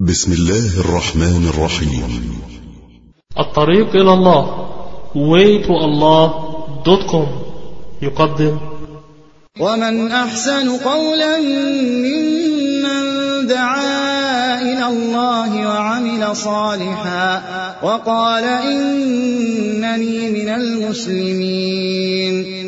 بسم الله الرحمن الرحيم الطريق إلى الله waytoallah.com يقدم ومن أحسن قولا ممن دعا إلى الله وعمل صالحا وقال إنني من المسلمين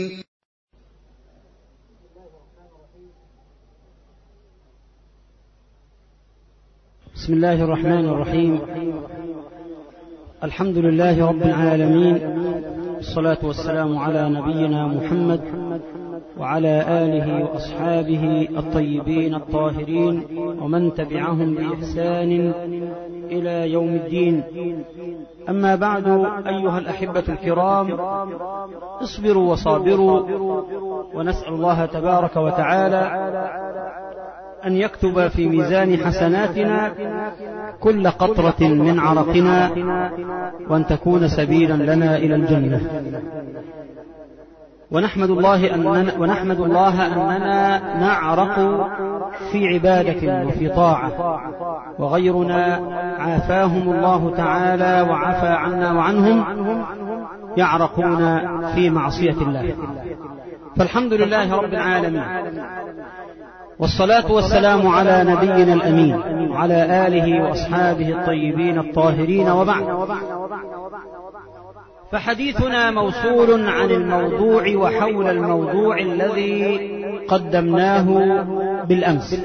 بسم الله الرحمن الرحيم الحمد لله رب العالمين الصلاة والسلام على نبينا محمد وعلى آله وأصحابه الطيبين الطاهرين ومن تبعهم بإحسان إلى يوم الدين أما بعد أيها الأحبة الكرام اصبروا وصابروا ونسأل الله تبارك وتعالى أن يكتب في ميزان حسناتنا كل قطرة من عرقنا وأن تكون سبيلا لنا إلى الجنة ونحمد الله أننا, ونحمد الله أننا نعرق في عبادة وفي طاعة وغيرنا عافاهم الله تعالى وعفى عنا وعنهم يعرقون في معصية الله فالحمد لله رب العالمين والصلاة والسلام على نبينا الأمين وعلى آله وأصحابه الطيبين الطاهرين وبعد فحديثنا موصول عن الموضوع وحول الموضوع الذي قدمناه بالأمس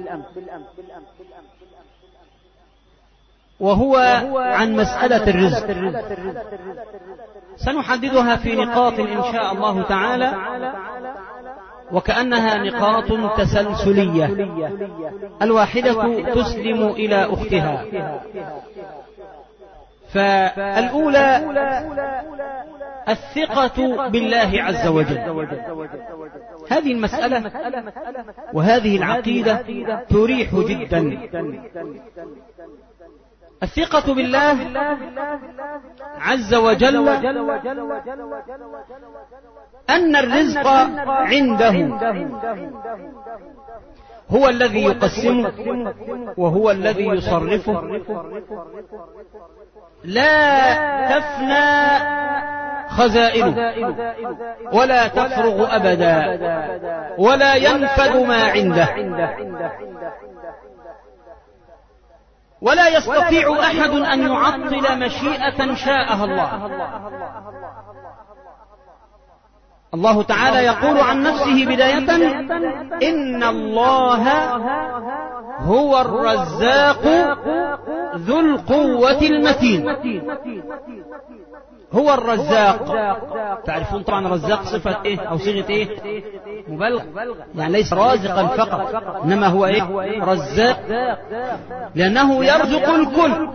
وهو عن مسألة الرزق سنحددها في نقاط إن شاء الله تعالى وكأنها نقاط تسلسلية الواحدة تسلم إلى أختها فالأولى الثقة بالله عز وجل هذه المسألة وهذه العقيدة تريح جدا الثقة بالله عز وجل أن الرزق عنده هو الذي يقسمه وهو الذي يصرفه لا تفنى خزائنه ولا تفرغ أبدا ولا ينفد ما عنده ولا يستطيع أحد أن يعطل مشيئة شاءها الله الله تعالى يقول عن نفسه بداية إن الله هو الرزاق ذو القوة المتين هو الرزاق تعرفون طبعا الرزاق صفة ايه او صيغة ايه مبالغ يعني ليس رازقا فقط انما هو ايه رزاق لانه يرزق الكل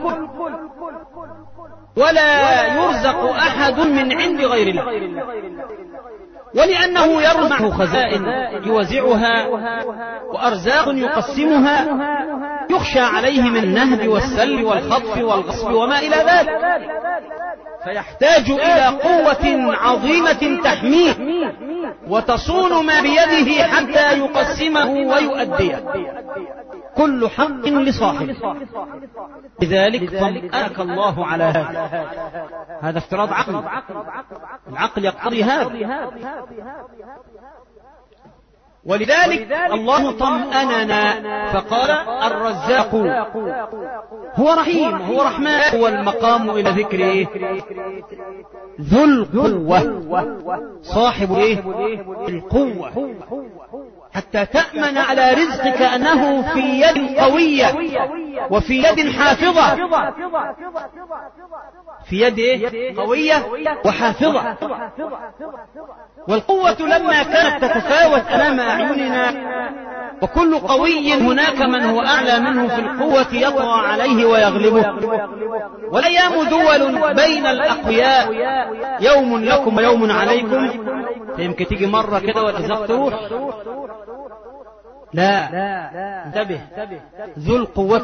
ولا يرزق احد من عند غير الله ولأنه يرزق خزائن يوزعها وأرزاق يقسمها يخشى عليه من النهب والسل والخطف والغصب وما إلى ذلك فيحتاج إلى قوة عظيمة تحميه وتصون ما بيده حتى يقسمه ويؤديه كل حق لصاحبه لذلك طمأنك الله على هذا هذا افتراض عقلي العقل يقتضي هذا ولذلك الله طمأننا فقال الرزاق هو رحيم هو رحمن هو المقام إلى ذكر إيه؟ ذو القوة صاحب إيه؟ القوة حتى تأمن على رزقك أنه في يد قوية وفي يد حافظة في يد إيه؟ قوية وحافظة والقوة لما كانت تتفاوت أمام أعيننا وكل قوي هناك من هو أعلى منه في القوة يطغى عليه ويغلبه والأيام دول بين الأقوياء يوم لكم ويوم عليكم يمكن تيجي مرة كده والإزاق تروح لا انتبه ذو القوة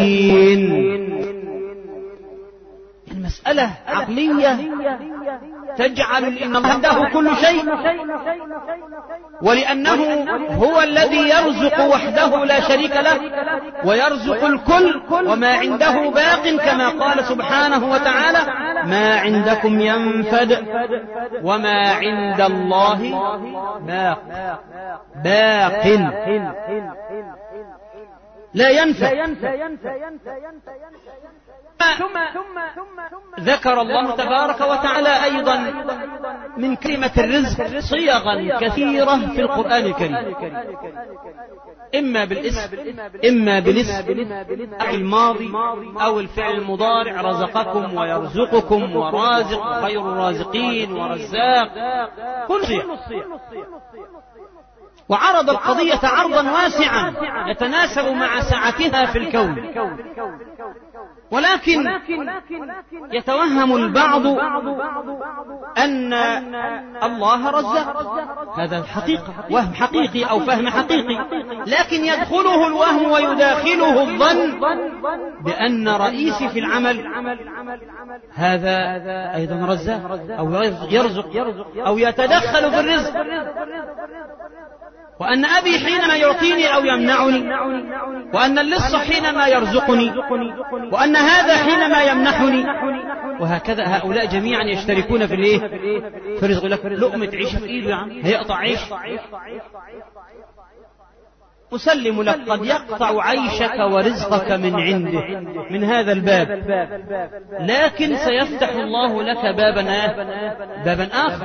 المتين المسألة عقلية تجعل الإنسان عنده كل شيء ولأنه هو الذي يرزق وحده لا شريك له ويرزق الكل وما عنده باق كما قال سبحانه وتعالى ما عندكم ينفد وما عند الله باق باق لا ينفد ذكر الله تبارك وتعالى أيضا من كلمة الرزق صيغا كثيرة في القرآن الكريم إما بالاسم إما بالاسم الماضي أو الفعل المضارع رزقكم ويرزقكم ورازق خير الرازقين ورزاق كل شيء وعرض القضية عرضا واسعا يتناسب مع سعتها في الكون ولكن يتوهم البعض أن الله رزاق هذا حقيقة وهم حقيقي أو فهم حقيقي لكن يدخله الوهم ويداخله الظن بأن رئيسي في العمل هذا أيضا رزاق أو يرزق أو يتدخل في الرزق وأن أبي حينما يعطيني أو يمنعني وأن اللص حينما يرزقني وأن هذا حينما يمنحني وهكذا هؤلاء جميعا يشتركون في الايه في الرزق لك لقمة عيش في ايده يا عم هيقطع عيش أسلم لك قد يقطع عيشك ورزقك من عنده من هذا الباب لكن سيفتح الله لك بابا بابا آخر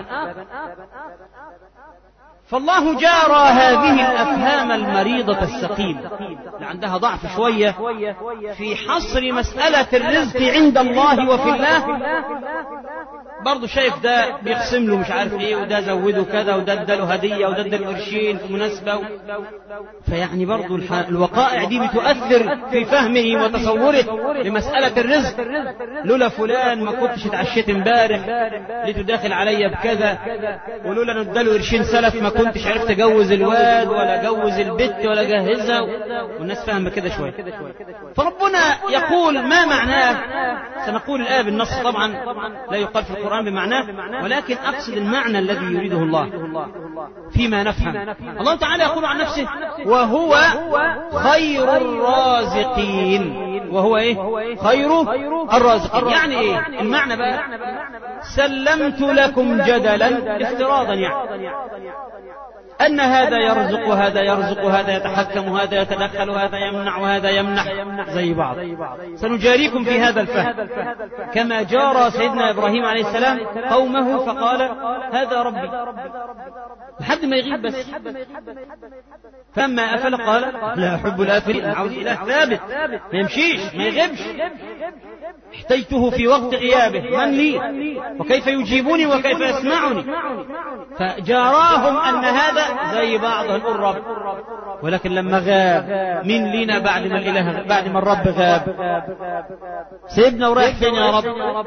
فالله جارى هذه الأفهام المريضة السقيمة اللي عندها ضعف شوية في حصر مسألة الرزق عند الله وفي الله برضه شايف ده بيقسم له مش عارف ايه وده زوده كذا وده اداله هديه وده اداله قرشين في مناسبه و... فيعني برضه الح... الوقائع دي بتؤثر في فهمه وتصوره لمساله الرزق لولا فلان ما كنتش اتعشيت امبارح لقيته داخل عليا بكذا ولولا ان اداله قرشين سلف ما كنتش عرفت اجوز الواد ولا اجوز البت ولا اجهزها والناس فاهمه كده شويه فربنا يقول ما معناه سنقول الآية بالنص طبعا لا يقال في القرآن بمعناه ولكن أقصد المعنى الذي يريده الله فيما نفهم الله تعالى يقول عن نفسه وهو خير الرازقين وهو ايه خير الرازقين يعني ايه المعنى بقى سلمت لكم جدلا افتراضا يعني أن هذا يرزق وهذا يرزق وهذا يتحكم وهذا يتدخل وهذا يمنع وهذا يمنح زي بعض سنجاريكم في هذا الفهم كما جارى سيدنا إبراهيم عليه السلام قومه فقال هذا ربي لحد ما يغيب بس فلما أفل قال لا أحب الآفلين عاوز إله ثابت ما يمشيش ما يغيبش احتجته في وقت غيابه من لي وكيف يجيبني وكيف يسمعني فجاراهم أن هذا زي بعض الرب ولكن لما غاب مين لينا بعد ما الإله بعد ما الرب غاب سيبنا ورايح فين يا رب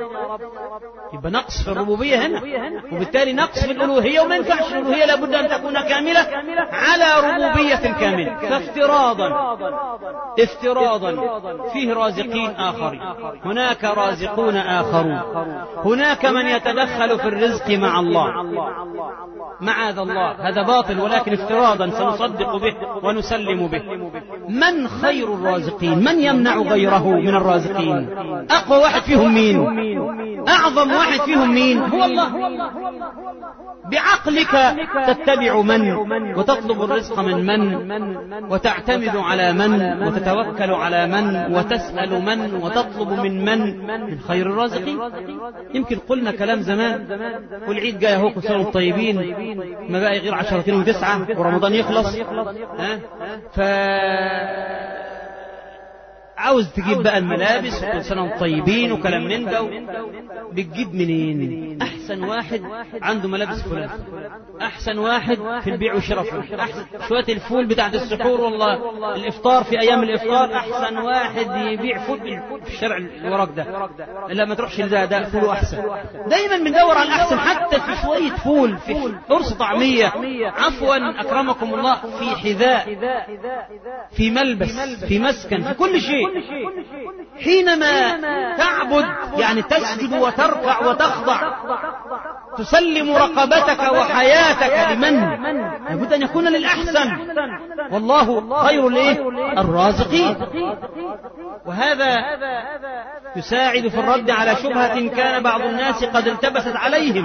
يبقى نقص في الربوبية هنا وبالتالي نقص في الألوهية وما ينفعش الألوهية لابد أن تكون كاملة على ربوبية كاملة فافتراضا افتراضا فيه رازقين آخرين هناك رازقون آخرون هناك من يتدخل في الرزق مع الله معاذ الله هذا باطل ولكن افتراضا سنصدق به ونسلم به من خير الرازقين من يمنع غيره من الرازقين أقوى واحد فيهم مين أعظم واحد فيهم مين هو الله بعقلك تتبع من وتطلب الرزق من من وتعتمد على من وتتوكل على من وتسأل من وتطلب من من من خير الرازقين يمكن قلنا كلام زمان والعيد جاي اهو كل سنه الطيبين ما بقى غير عشرتين وتسعة ورمضان يخلص ها ف عاوز تجيب بقى الملابس وكل سنه وانتم طيبين وكلام من ده بتجيب منين احسن واحد عنده ملابس فلان احسن واحد في البيع والشراء فلان احسن شويه الفول بتاعت السحور والله الافطار في ايام الافطار احسن واحد يبيع فول في الشارع اللي وراك ده الا ما تروحش لده ده فوله احسن دايما بندور على الاحسن حتى في شويه فول في قرص طعميه عفوا اكرمكم الله في حذاء في ملبس في مسكن في كل شيء حينما تعبد يعني تسجد وتركع وتخضع تسلم رقبتك وحياتك لمن لابد أن يكون للأحسن والله خير الايه الرازقين وهذا يساعد في الرد على شبهة كان بعض الناس قد التبست عليهم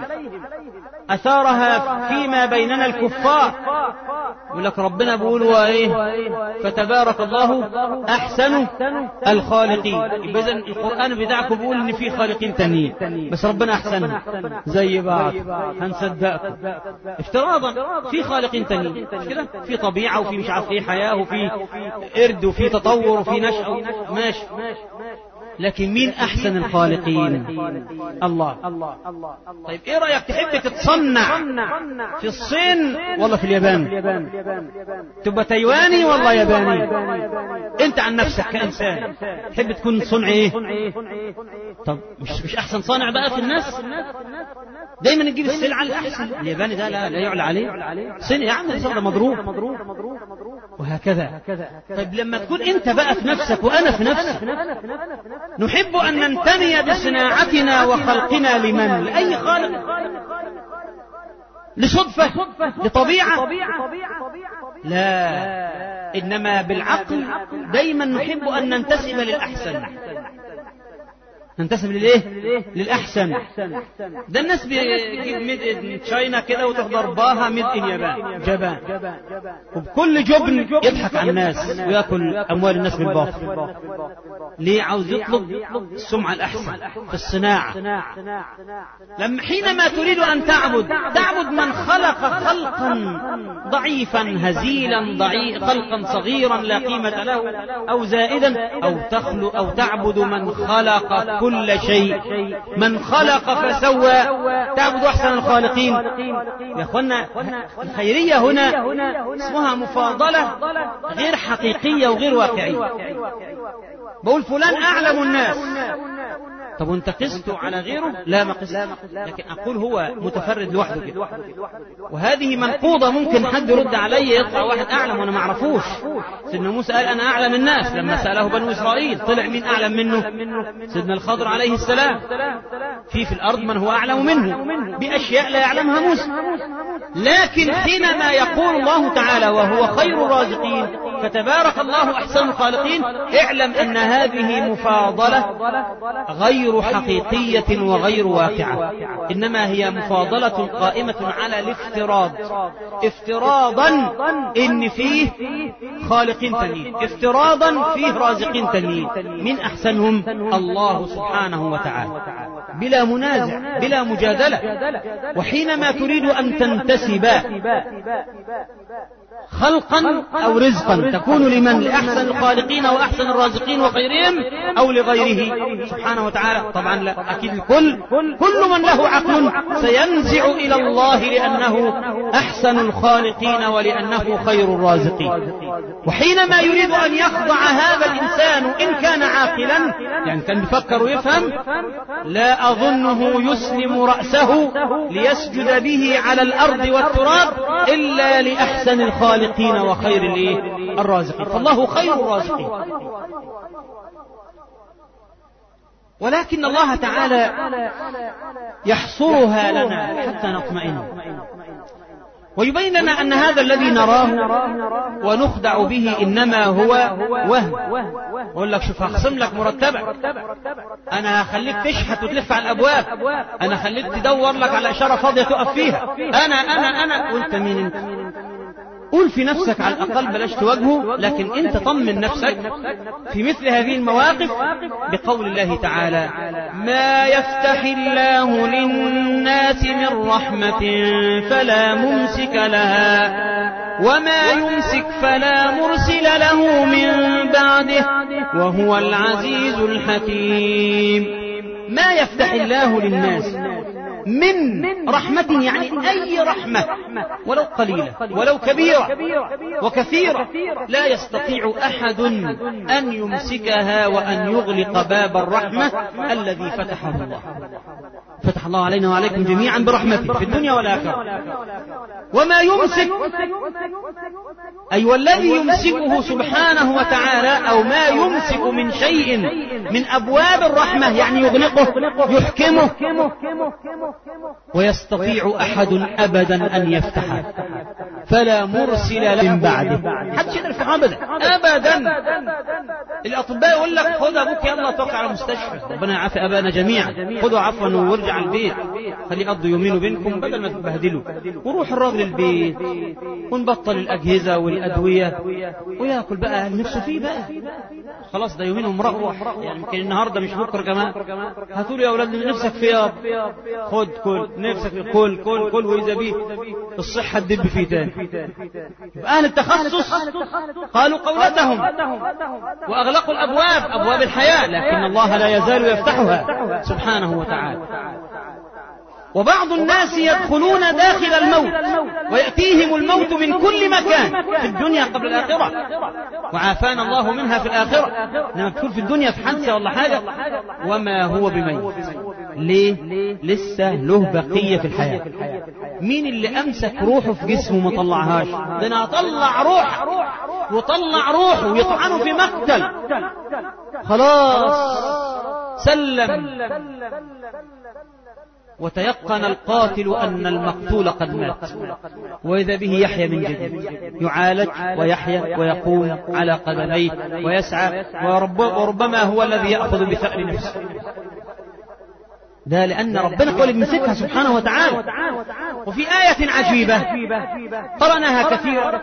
أثارها فيما بيننا الكفار يقول لك ربنا بيقول ايه فتبارك الله أحسن الخالقين إذا القرآن بتاعكم بيقول إن في خالقين تانيين بس ربنا أحسن زي بعض هنصدقكم افتراضا في خالقين تانيين مش كده في طبيعة وفي مش عارف ايه حياة وفي قرد وفي تطور وفي نشأة ماشي لكن مين أحسن الخالقين الله طيب إيه رأيك تحب تتصنع في الصين ولا في اليابان تبقى تايواني ولا ياباني أنت عن نفسك كإنسان تحب تكون صنع إيه طب مش مش أحسن صانع بقى في الناس دايما نجيب السلعة الأحسن الياباني ده لا لا يعلى عليه صيني يا عم ده مضروب وهكذا طيب لما تكون أنت بقى في نفسك وأنا في نفسي نحب أن ننتمي بصناعتنا وخلقنا لمن لأي خالق لصدفة لطبيعة لا إنما بالعقل دايما نحب أن ننتسب للأحسن ننتسب للايه للاحسن ده الناس بيجيب ميد ان تشاينا كده وتحضر باها ميد ان يابان جبان وبكل جبن يضحك على الناس وياكل اموال الناس بالباطل ليه عاوز يطلب السمعة الأحسن في الصناعة لما حينما تريد أن تعبد تعبد من خلق خلقا ضعيفا هزيلا ضعيف خلقا صغيرا لا قيمة له أو زائدا أو تخلق أو تعبد من خلق كل شيء من خلق فسوى تعبد أحسن الخالقين يا أخوانا الخيرية هنا اسمها مفاضلة غير حقيقية وغير واقعية بقول فلان أعلم الناس طب وانت قسته على غيره لا ما قست لكن أقول هو متفرد لوحده كده وهذه منقوضة ممكن حد يرد علي يطلع واحد أعلم وأنا ما أعرفوش سيدنا موسى قال أنا أعلم الناس لما سأله بنو إسرائيل طلع مين أعلم منه سيدنا الخضر عليه السلام في في الأرض من هو أعلم منه بأشياء لا يعلمها موسى لكن حينما يقول الله تعالى وهو خير الرازقين فتبارك الله أحسن الخالقين اعلم أن هذه مفاضلة غير حقيقية وغير واقعة إنما هي مفاضلة قائمة على الافتراض افتراضا إن فيه خالقين تانيين افتراضا فيه رازقين تانيين من أحسنهم الله سبحانه وتعالى بلا منازع بلا مجادلة وحينما تريد أن تنتسب خلقا أو رزقا تكون لمن لأحسن الخالقين وأحسن الرازقين وغيرهم أو لغيره سبحانه وتعالى طبعا لا أكيد الكل كل من له عقل سينزع إلى الله لأنه أحسن الخالقين ولأنه خير الرازقين وحينما يريد أن يخضع هذا الإنسان إن كان عاقلا يعني كان بيفكر ويفهم لا أظنه يسلم رأسه ليسجد به على الأرض والتراب إلا لأحسن الخالقين وخير الايه الرازقين فالله خير الرازقين ولكن الله تعالى يحصرها لنا حتى نطمئن ويبين لنا أن هذا الذي نراه ونخدع به إنما هو وهم أقول لك شوف هخصم لك مرتبك أنا هخليك تشحت وتلف على الأبواب أنا هخليك تدور لك على إشارة فاضية تقف فيها أنا أنا أنا وأنت مين أنت قول في نفسك على الأقل بلاش تواجهه لكن أنت طمن نفسك في مثل هذه المواقف بقول الله تعالى ما يفتح الله للناس من رحمة فلا ممسك لها وما يمسك فلا مرسل له من بعده وهو العزيز الحكيم ما يفتح الله للناس من رحمة يعني أي رحمة ولو قليلة ولو كبيرة وكثيرة لا يستطيع أحد أن يمسكها وأن يغلق باب الرحمة الذي فتحه الله فتح الله علينا وعليكم جميعا برحمته في الدنيا والآخرة وما يمسك أي والذي يمسكه سبحانه وتعالى أو ما يمسك من شيء من أبواب الرحمة يعني يغلقه يحكمه ويستطيع أحد أبدا أن يفتحه فلا مرسل له من بعده حدش يقدر يفتحه أبدا أبدا الأطباء يقول لك خد أبوك يلا توقع على المستشفى ربنا يعافي أبانا جميعا خدوا عفوا وارجع البيت خليه يقضوا يومين وبينكم بدل ما تبهدلوا وروح الراجل البيت ونبطل الأجهزة والأدوية وياكل بقى نفسه فيه بقى خلاص ده يومين ومروح يعني يمكن النهارده مش بكره كمان هاتوا لي يا اولاد نفسك في ياب خد كل نفسك في كل كل كل واذا بيه الصحه تدب فيه تاني اهل التخصص قالوا قولتهم واغلقوا الابواب ابواب الحياه لكن الله لا يزال يفتحها سبحانه وتعالى وبعض الناس يدخلون داخل الموت ويأتيهم الموت من كل مكان في الدنيا قبل الآخرة وعافانا الله منها في الآخرة إنما تكون في الدنيا في حادثة ولا حاجة وما هو بميت ليه؟ لسه له بقية في الحياة مين اللي أمسك روحه في جسمه ما طلعهاش ده أنا أطلع روح وطلع روحه ويطعنه في مقتل خلاص سلم وتيقن القاتل أن المقتول قد مات وإذا به يحيى من جديد يعالج ويحيى ويقوم على قدميه ويسعى ورب وربما هو الذي يأخذ بثأر نفسه ده لأن ربنا هو اللي بيمسكها سبحانه وتعالى وفي آية عجيبة قرأناها كثيرا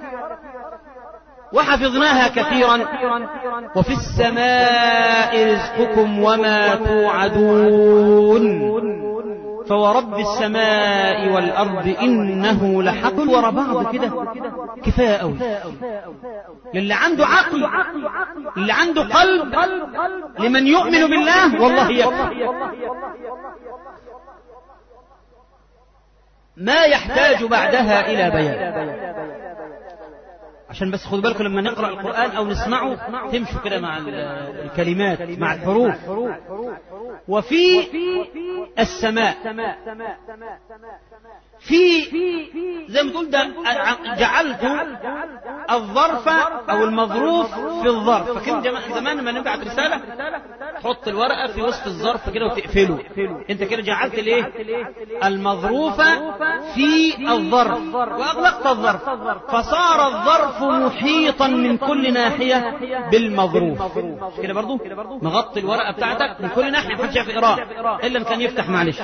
وحفظناها كثيرا وفي السماء رزقكم وما توعدون فورب السماء والأرض إنه لحق ورا بعض كده كفاية أوي للي عنده عقل اللي عنده قلب لمن يؤمن بالله والله يكفي ما يحتاج بعدها إلى بيان عشان بس خدوا بالكم لما نقرأ القرآن أو نسمعه تمشوا كده مع الكلمات مع الحروف وفي السماء في زي ما تقول ده جعلت الظرف او المظروف في الظرف فكان زمان لما نبعت رساله تحط الورقه في وسط الظرف كده وتقفله انت كده جعلت الايه المظروف في الظرف واغلقت الظرف فصار الظرف محيطا من كل ناحيه بالمظروف مش كده برضو مغطي الورقه بتاعتك من كل ناحيه محدش يعرف يقراه الا ان كان يفتح معلش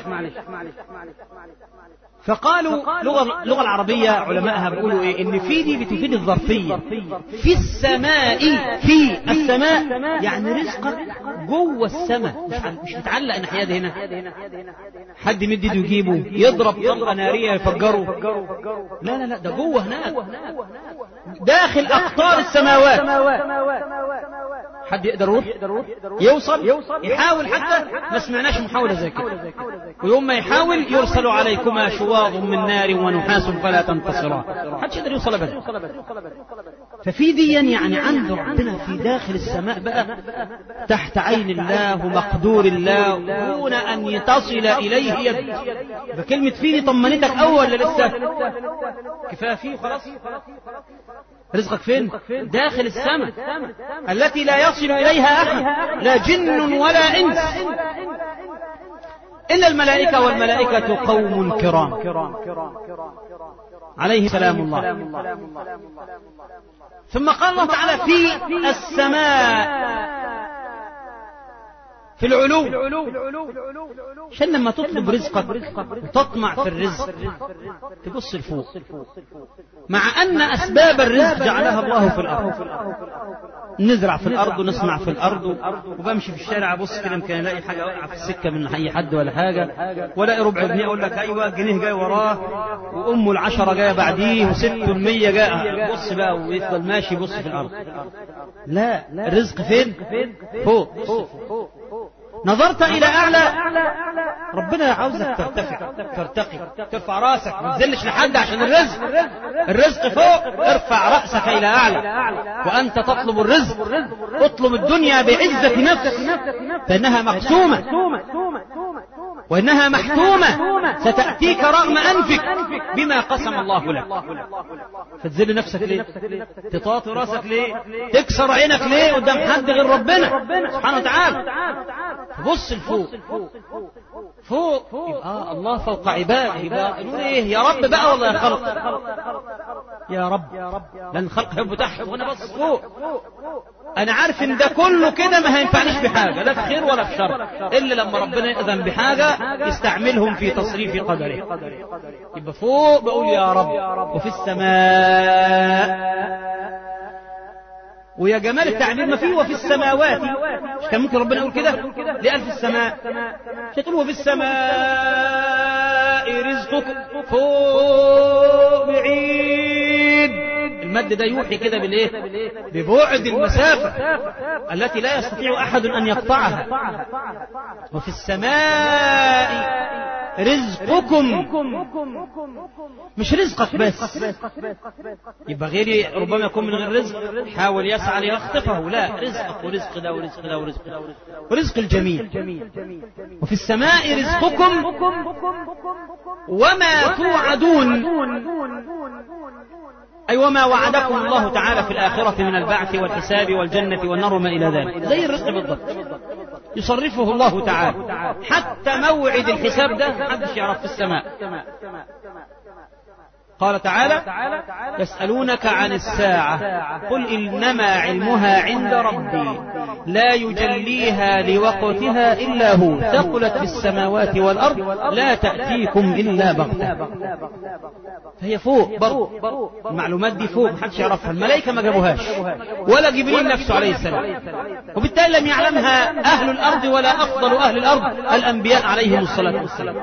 فقالوا لغة اللغة العربية علمائها بيقولوا ايه ان في دي بتفيد الظرفية في السماء في السماء يعني رزقك جوه السماء مش مش متعلق ناحية هنا حد يمد ايده يجيبه يضرب طلقة نارية يفجره لا لا لا ده جوه هناك داخل اقطار السماوات حد يقدر يروح يوصل يحاول حتى ما سمعناش محاولة زي كده ويوم ما يحاول يرسل عليكما شواظ من نار ونحاس فلا تنتصران حدش يقدر يوصل ابدا ففي ديا يعني عند ربنا في داخل السماء بقى تحت عين الله ومقدور الله دون ان تصل اليه يد فكلمة في دي طمنتك اول ولا لسه كفايه فيه خلاص رزقك فين داخل السماء التي لا يصل إليها أحد لا جن ولا إنس إلا الملائكة والملائكة قوم كرام عليه سلام الله ثم قال الله تعالى في السماء في العلو عشان لما تطلب رزقك وتطمع في الرزق تبص لفوق مع أن أسباب الرزق جعلها الله في الأرض نزرع في الأرض ونسمع في الأرض وبمشي في الشارع أبص كده يمكن ألاقي حاجة واقعة في السكة من أي حد ولا حاجة ولاقي ربع جنيه أقول لك أيوة جنيه جاي وراه وأمه العشرة جاية بعديه وست المية جاية بص بقى ويفضل ماشي يبص في الأرض لا الرزق فين فوق نظرت إلى أعلى ربنا عاوزك ترتفع ترتقي ترفع راسك ما تذلش لحد عشان الرزق الرزق فوق ارفع رأسك إلى أعلى وأنت تطلب الرزق اطلب الدنيا بعزة نفس فإنها مقسومة وإنها محتومة ستأتيك رغم أنفك بما قسم الله لك فتذل نفسك ليه تطاطي راسك ليه تكسر عينك ليه قدام حد غير ربنا سبحانه وتعالى بص لفوق فوق يبقى الله فوق عباده يبقى نقول ايه يا رب بقى والله يا خلق يا رب لان الخلق يحب تحت وانا بص فوق انا عارف ان ده كله كده ما هينفعنيش بحاجه لا في خير ولا في شر الا لما ربنا يأذن بحاجه يستعملهم في تصريف قدره يبقى فوق بقول يا رب وفي السماء ويا جمال التعبير ما فيه وفي السماوات مش كان ممكن ربنا يقول كده ليه قال في السماء مش هتقول وفي السماء رزقك فوق بعيد المد ده يوحي كده بالايه ببعد المسافة التي لا يستطيع أحد أن يقطعها وفي السماء رزقكم مش رزقك بس يبقى غيري ربما يكون من غير رزق حاول يسعى ليخطفه لا رزقك ورزق ده ورزق ده ورزق ده ورزق الجميل وفي السماء رزقكم وما توعدون أي وما وعدكم الله تعالى في الآخرة من البعث والحساب والجنة والنار وما إلى ذلك زي الرزق بالضبط يصرفه الله تعالى حتى موعد الحساب ده محدش يعرف في السماء قال تعالى يسألونك عن الساعة قل إنما علمها عند ربي لا يجليها لوقتها إلا هو ثقلت في السماوات والأرض لا تأتيكم إلا بغتة فهي فوق برضه المعلومات دي فوق محدش يعرفها الملائكة ما جابوهاش ولا جبريل نفسه عليه السلام وبالتالي لم يعلمها أهل الأرض ولا أفضل أهل الأرض الأنبياء عليهم الصلاة والسلام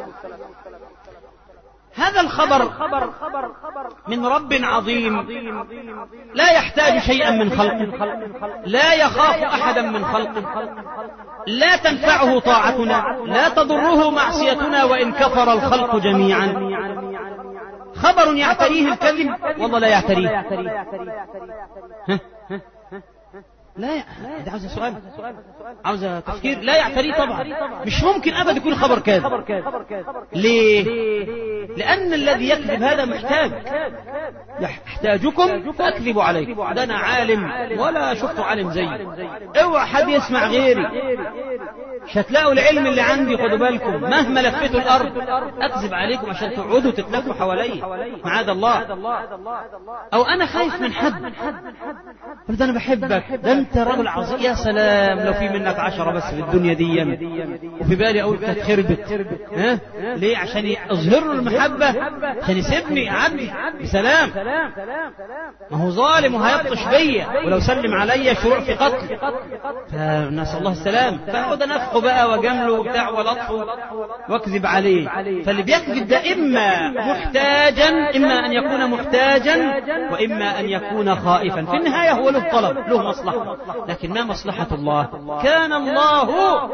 هذا الخبر من رب عظيم لا يحتاج شيئا من خلقه لا يخاف احدا من خلقه لا تنفعه طاعتنا لا تضره معصيتنا وان كفر الخلق جميعا خبر يعتريه الكذب والله لا يعتريه ها؟ لا ده عاوز سؤال عاوز تفكير لا يعتريه طبعا مش ممكن ابدا يكون خبر كاذب ليه لان الذي يكذب هذا محتاج يحتاجكم فاكذب عليكم ده انا عالم ولا شفت عالم زيي اوعى حد يسمع غيري مش هتلاقوا العلم اللي عندي خدوا بالكم مهما لفيتوا الارض اكذب عليكم عشان تقعدوا تتلفوا حواليا معاذ الله او انا خايف من حد قلت انا بحبك ده انت راجل عظيم يا سلام لو في منك عشرة بس في الدنيا دي وفي بالي اقول كانت خربت ها ليه عشان يظهر له المحبة عشان يسيبني عبدي بسلام ما هو ظالم وهيبطش بيا ولو سلم عليا شروع في قتل فنسأل الله السلام فاقعد انفخه بقى واجامله وبتاع ولطفه واكذب عليه فاللي بيكذب ده اما محتاجا اما ان يكون محتاجا واما ان يكون خائفا في النهايه هو له طلب له مصلحه لكن ما مصلحه الله كان الله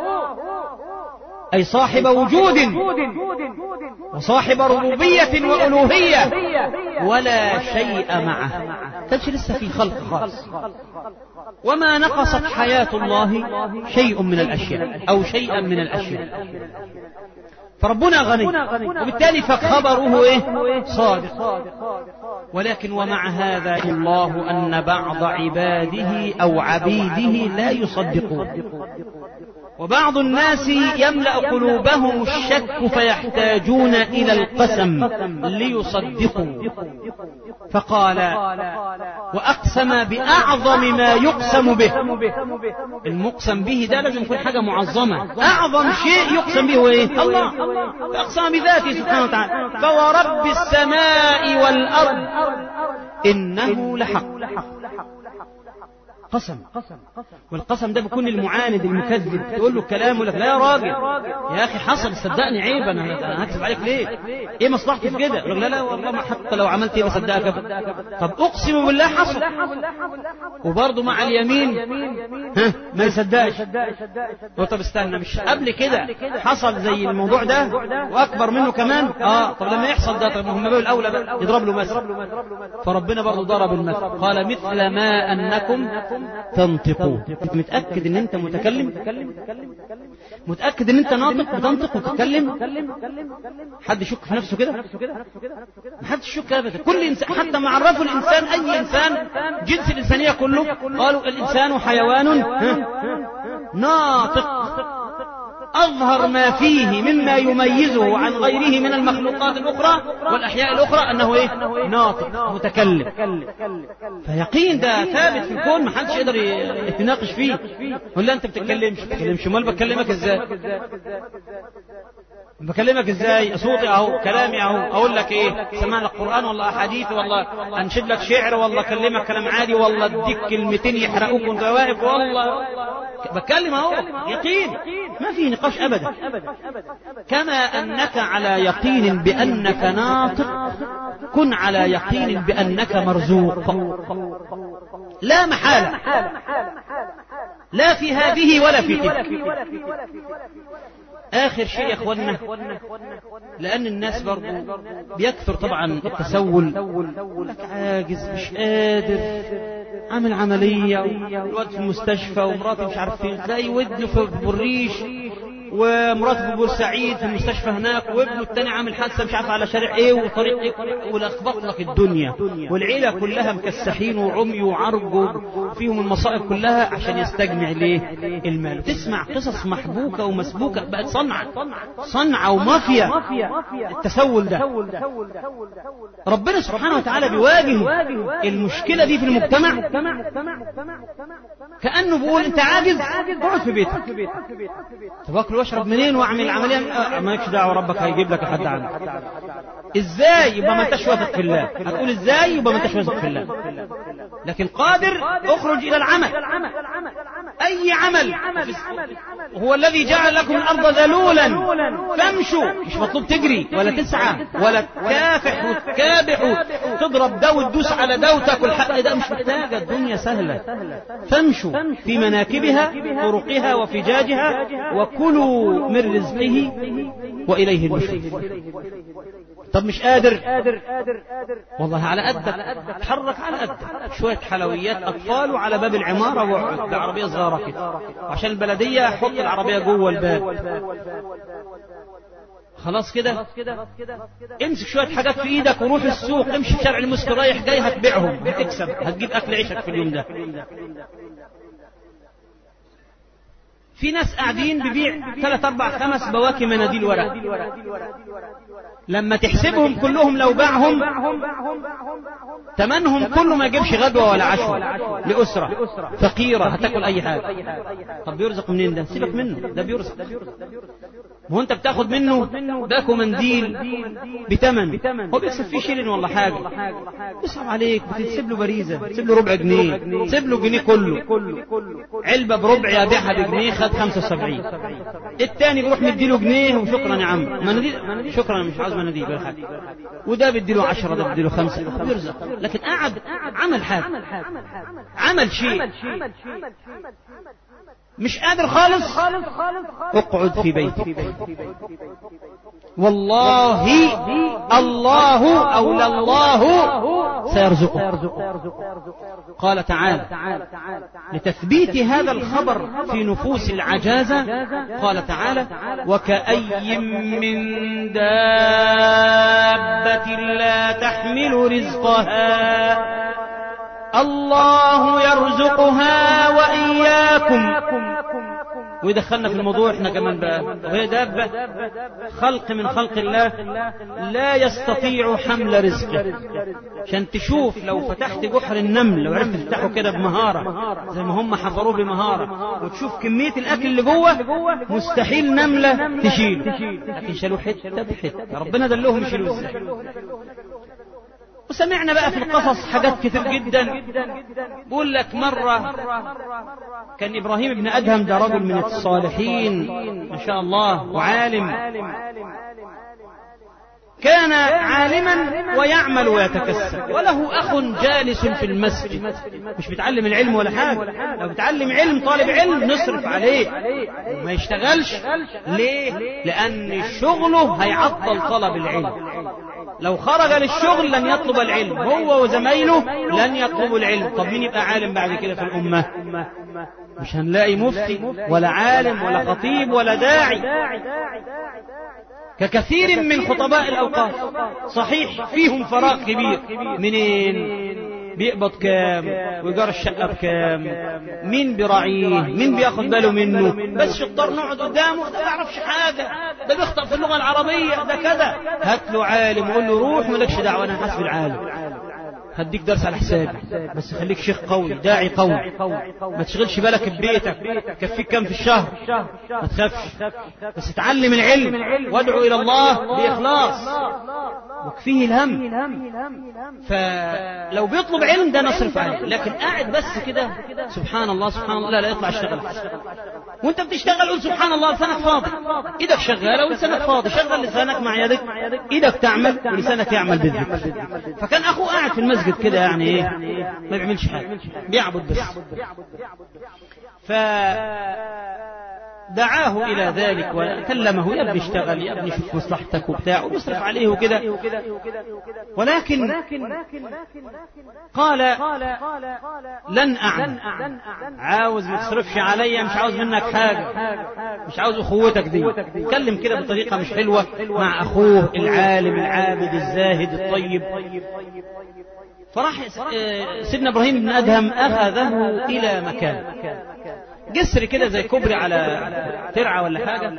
أي صاحب وجود وصاحب ربوبية وألوهية ولا شيء معه كانش لسه في خلق خالص وما نقصت حياة الله شيء من الأشياء أو شيئا من الأشياء فربنا غني وبالتالي فخبره ايه صادق ولكن ومع هذا الله أن بعض عباده أو عبيده لا يصدقون وبعض الناس يملأ قلوبهم الشك فيحتاجون إلى القسم ليصدقوا فقال وأقسم بأعظم ما يقسم به المقسم به ده لازم يكون حاجة معظمة أعظم شيء يقسم به هو إيه؟ الله فأقسم بذاته سبحانه وتعالى فورب السماء والأرض إنه لحق قسم والقسم ده بيكون المعاند المكذب تقول له الكلام يقول لك لا يا راجل يا اخي حصل صدقني عيب انا هكذب عليك ليه ايه مصلحتي في كده يقول لا لا والله ما حتى لو عملت ايه بصدقك طب اقسم بالله حصل وبرضه مع اليمين ها ما يصدقش طب استنى مش قبل كده حصل زي الموضوع ده واكبر منه كمان اه طب لما يحصل ده طب هم بقى الاولى بقى يضرب له مثل فربنا برضه ضرب المثل قال مثل ما انكم تنطقون انت متاكد ان انت متكلم متاكد ان انت ناطق بتنطق وتتكلم حد يشك في نفسه كده ما حدش يشك ابدا كل انسان حتى ما عرفوا الانسان اي انسان جنس الانسانيه كله قالوا الانسان حيوان ناطق أظهر ما فيه مما يميزه عن غيره من المخلوقات الأخرى والأحياء الأخرى أنه إيه؟ ناطق متكلم فيقين ده ثابت في الكون ما حدش يقدر يتناقش فيه ولا أنت بتتكلمش بتتكلمش أمال بكلمك إزاي بكلمك ازاي صوتي اهو كلامي اهو اقول لك ايه سمعنا القران والله احاديث والله انشد لك شعر والله اكلمك كلام عادي والله اديك كلمتين يحرقوك وانت واقف والله بتكلم اهو يقين ما في نقاش ابدا كما انك على يقين بانك ناطق كن على يقين بانك مرزوق لا محاله لا في هذه ولا في تلك آخر شيء يا أخوانا لأن الناس برضو بيكثر طبعا التسول لك عاجز مش قادر عامل عملية والواد في المستشفى ومراته مش عارف فين تلاقي ودنه في بريش ومراته في بورسعيد في المستشفى هناك وابنه التاني عامل حادثه مش عارف على شارع ايه وطريق ايه ولخبط لك الدنيا والعيله كلها مكسحين وعمي وعرج وفيهم المصائب كلها عشان يستجمع ليه المال تسمع قصص محبوكه ومسبوكه بقت صنعه صنعه ومافيا التسول ده ربنا سبحانه وتعالى بيواجه المشكله دي في المجتمع كانه بيقول انت عاجز اقعد في بيتك طب اكل واشرب منين واعمل العمليه آه مالكش دعوه ربك هيجيب لك حد عنك ازاي يبقى ما انتش واثق في الله هتقول ازاي يبقى ما انتش واثق في الله لكن قادر اخرج الى العمل اي عمل هو الذي جعل لكم الارض ذلولا فامشوا مش مطلوب تجري ولا تسعى ولا تكافح وتكابح وتضرب ده وتدوس على ده وتاكل حق ده مش محتاجه الدنيا سهله فامشوا في مناكبها طرقها وفجاجها وكلوا من رزقه واليه النشور طب مش قادر والله على قدك تحرك على قدك شوية حلويات أطفال وعلى باب العمارة واقعد بعربية صغيرة كده عشان البلدية حط العربية جوه الباب خلاص كده امسك شوية حاجات في ايدك وروح السوق امشي في شارع المسك رايح جاي هتبيعهم هتكسب هتجيب اكل عيشك في اليوم ده في ناس قاعدين بيبيع ثلاث اربع خمس بواكي مناديل ورق لما تحسبهم كلهم لو باعهم تمنهم كله ما يجيبش غدوة ولا عشوة لأسرة فقيرة هتاكل أي حاجة طب بيرزق منين ده سيبك منه ده بيرزق هو انت بتاخد منه باكو منديل بتمن هو بيكسب فيه شيلين ولا حاجة يصعب عليك بتسيب له باريزة تسيب له ربع جنيه تسيب له جنيه كله علبة بربع يبيعها بجنيه خد 75 التاني بيروح مديله جنيه وشكرا يا عم مناديل شكرا مش عاوز مناديل ولا حاجة وده بيديله 10 ده بيديله خمسة بيرزق لكن قعد عمل حاجة عمل شيء مش قادر خالص اقعد في بيتك والله الله أو الله سيرزقك قال تعالى لتثبيت هذا الخبر في نفوس العجازة قال تعالى وكأي من دابة لا تحمل رزقها الله يرزقها وإياكم ويدخلنا في الموضوع احنا كمان بقى وهي دابة خلق من خلق الله لا يستطيع حمل رزقه عشان تشوف لو فتحت جحر النمل لو عرفت تفتحه كده بمهارة زي ما هم حفروه بمهارة وتشوف كمية الأكل اللي جوه مستحيل نملة تشيل لكن شالوا حتة بحتة ربنا دلهم يشيلوا ازاي وسمعنا بقى في القصص حاجات كتير جدا بقول لك مرة كان إبراهيم بن أدهم ده رجل من الصالحين ما شاء الله وعالم كان عالما ويعمل ويتكسب وله أخ جالس في المسجد مش بيتعلم العلم ولا حاجة لو بيتعلم علم طالب علم نصرف عليه وما يشتغلش ليه لأن شغله هيعطل طلب العلم لو خرج للشغل لن يطلب العلم هو وزمايله لن يطلبوا العلم طب مين يبقى عالم بعد كده في الأمة مش هنلاقي مفتي ولا عالم ولا خطيب ولا داعي ككثير من خطباء الأوقاف صحيح فيهم فراغ كبير منين بيقبض كام وإيجار الشقة بكام مين بيراعيه مين بياخد باله منه بس شطار نقعد قدامه ده ما يعرفش حاجة ده بيخطأ في اللغة العربية ده كذا هات له عالم وقول له روح مالكش دعوة أنا حاسب العالم هديك درس على حسابي بس خليك شيخ قوي داعي قوي ما تشغلش بالك ببيتك كفيك كم في الشهر ما تخافش بس اتعلم العلم وادعو الى الله باخلاص وكفيه الهم فلو بيطلب علم ده نصرف عليه لكن قاعد بس كده سبحان الله سبحان الله لا لا يطلع اشتغل وانت بتشتغل قول سبحان الله لسانك فاضي ايدك شغاله ولسانك فاضي شغل لسانك مع يدك ايدك تعمل ولسانك يعمل بالذكر فكان اخوه قاعد في المسجد كده يعني ايه ما بيعملش حاجه بيعبد بس ف دعاه إلى ذلك وكلمه يا ابني اشتغل يا ابني شوف مصلحتك وبتاع وبيصرف عليه وكده ولكن قال لن أعمل عاوز ما تصرفش عليا مش عاوز منك حاجة مش عاوز أخوتك دي اتكلم كده بطريقة مش حلوة مع أخوه العالم العابد الزاهد الطيب فراح سيدنا إبراهيم بن أدهم أخذه إلى مكان جسر كده زي كوبري على ترعة ولا حاجة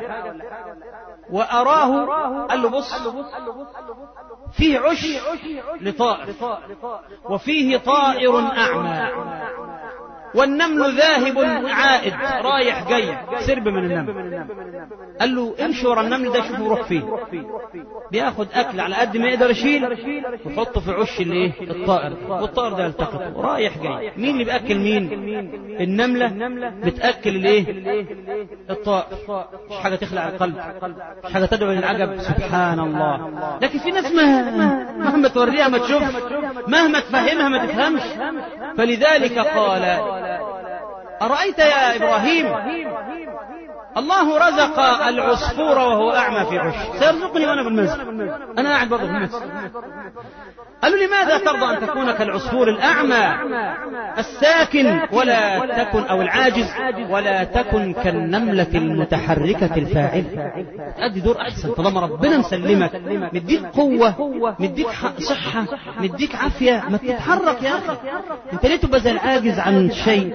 وأراه قال له بص فيه عش لطائر وفيه طائر أعمى والنمل ذاهب عائد رايح جاي سرب من النمل قال له امشي ورا النمل ده شوفه روح فيه بياخد اكل على قد ما يقدر يشيل ويحطه في عش الايه الطائر والطائر ده يلتقط رايح جاي مين اللي بياكل مين النمله بتاكل الايه الطائر مش حاجه تخلع القلب مش حاجه تدعو للعجب سبحان الله لكن في ناس مهما مهما توريها ما تشوف مهما تفهمها ما تفهمش فلذلك قال أرأيت يا إبراهيم الله رزق العصفور وهو أعمى في عش سيرزقني وأنا بالمسجد أنا قاعد برضه في المسجد قالوا لماذا ترضى أن تكون كالعصفور الأعمى الساكن ولا تكن أو العاجز ولا تكن كالنملة المتحركة الفاعل تأدي دور أحسن طالما ربنا مسلمك مديك قوة مديك صحة مديك عافية ما تتحرك يا أخي أنت ليه تبقى زي العاجز عن شيء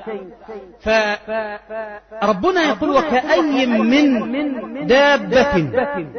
فربنا يقول وكأي من دابة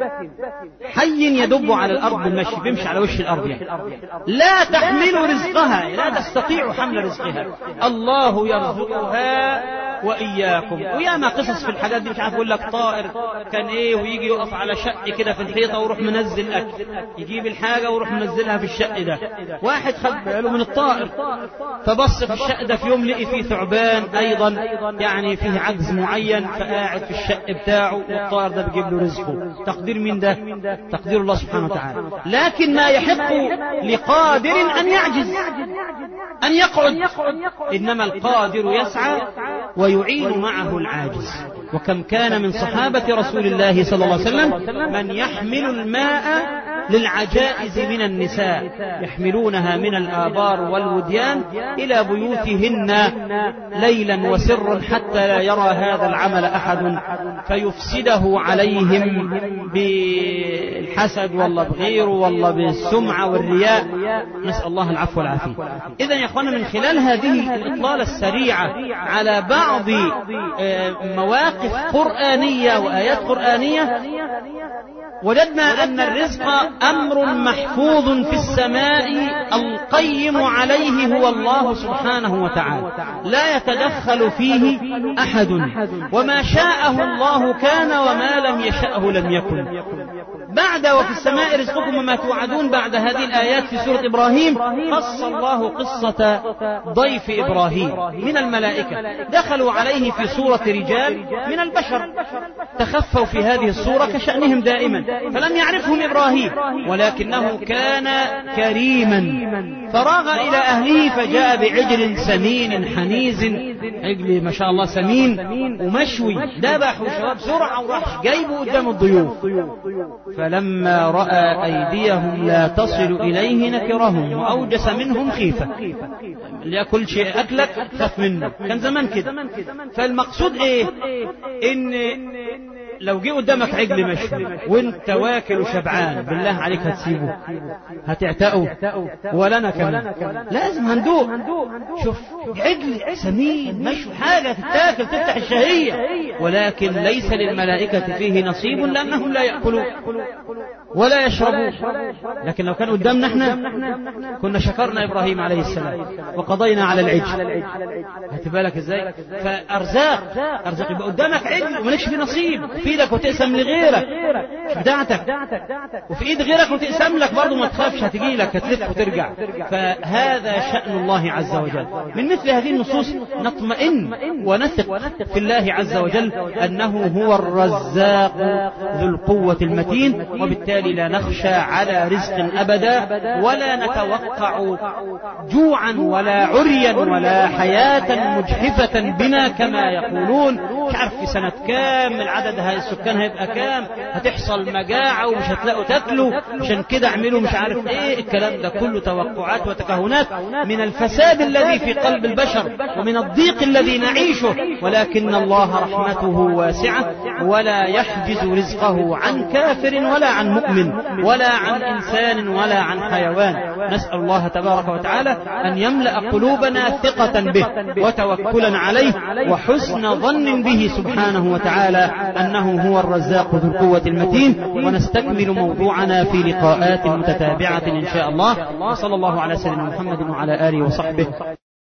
حي يدب على الأرض بالمشي بيمشي على وش الأرض يعني. لا تحمل رزقها لا تستطيع حمل رزقها الله يرزقها وإياكم وياما قصص في الحاجات دي مش عارف يقول لك طائر كان ايه ويجي يقف على شق كده في الحيطة ويروح منزل أكل يجيب الحاجة ويروح منزلها في الشق ده واحد خد باله من الطائر فبص في الشق ده في يوم لقي فيه ثعبان أيضا يعني فيه عجز معين فقاعد في الشق بتاعه والطائر ده بيجيب له رزقه تقدير مين ده تقدير الله سبحانه وتعالى لكن ما يحق لقادر أن يعجز أن يقعد إنما القادر يسعى ويعين معه العاجز وكم كان من صحابة رسول الله صلى الله عليه وسلم من يحمل الماء للعجائز من النساء يحملونها من الآبار والوديان إلى بيوتهن ليلا وسرا حتى لا يرى هذا العمل أحد فيفسده عليهم بالحسد والله بغيره والله بالسمعة والرياء نسأل الله العفو والعافية إذا يا أخوانا من خلال هذه الإطلالة السريعة على بعض مواقف قرآنية وآيات قرآنية وجدنا أن الرزق أمر محفوظ في السماء القيم عليه هو الله سبحانه وتعالى لا يتدخل فيه أحد وما شاءه الله كان وما لم يشأه لم يكن بعد وفي السماء رزقكم وما توعدون بعد هذه الآيات في سورة إبراهيم قص الله قصة ضيف إبراهيم من الملائكة دخلوا عليه في صورة رجال من البشر تخفوا في هذه الصورة كشأنهم دائما فلم يعرفهم إبراهيم ولكنه كان كريما فراغ إلى أهله فجاء بعجل سمين حنيز عجل ما شاء الله سمين ومشوي ذبح وشباب بسرعة وراح جايبه قدام الضيوف فلما رأى أيديهم لا تصل إليه نكرهم وأوجس منهم خيفة ليأكل شيء أكلك خاف منه كان زمان كده فالمقصود إيه إن لو جه قدامك عجل مشوي وانت واكل وشبعان بالله عليك هتسيبه هتعتقه ولا انا كمان لازم هندوق شوف عجل سمين مشوي حاجة تتاكل تفتح الشهية ولكن ليس للملائكة فيه نصيب لأنهم لا يأكلون ولا يشربون لكن لو كان قدامنا احنا كنا شكرنا ابراهيم عليه السلام وقضينا على العجل هات بالك ازاي فارزاق ارزاق يبقى قدامك عجل ومالكش فيه نصيب في ايدك وتقسم لغيرك مش بتاعتك وفي ايد غيرك وتقسم لك برضه ما تخافش هتجي لك هتلف وترجع فهذا شأن الله عز وجل من مثل هذه النصوص نطمئن ونثق في الله عز وجل انه هو الرزاق ذو القوة المتين وبالتالي لا نخشى على رزق ابدا ولا نتوقع جوعا ولا عريا ولا حياة مجحفة بنا كما يقولون مش عارف في سنة كام العدد هاي السكان هيبقى كام هتحصل مجاعة ومش هتلاقوا تاكلوا عشان كده اعملوا مش عارف ايه الكلام ده كله توقعات وتكهنات من الفساد الذي في قلب البشر ومن الضيق الذي نعيشه ولكن الله رحمته واسعة ولا يحجز رزقه عن كافر ولا عن مؤمن ولا عن إنسان ولا عن حيوان نسأل الله تبارك وتعالى أن يملأ قلوبنا ثقة به وتوكلا عليه وحسن ظن به سبحانه وتعالى أنه هو الرزاق ذو القوة المتين ونستكمل موضوعنا في لقاءات متتابعة إن شاء الله وصلى الله على سيدنا محمد وعلى آله وصحبه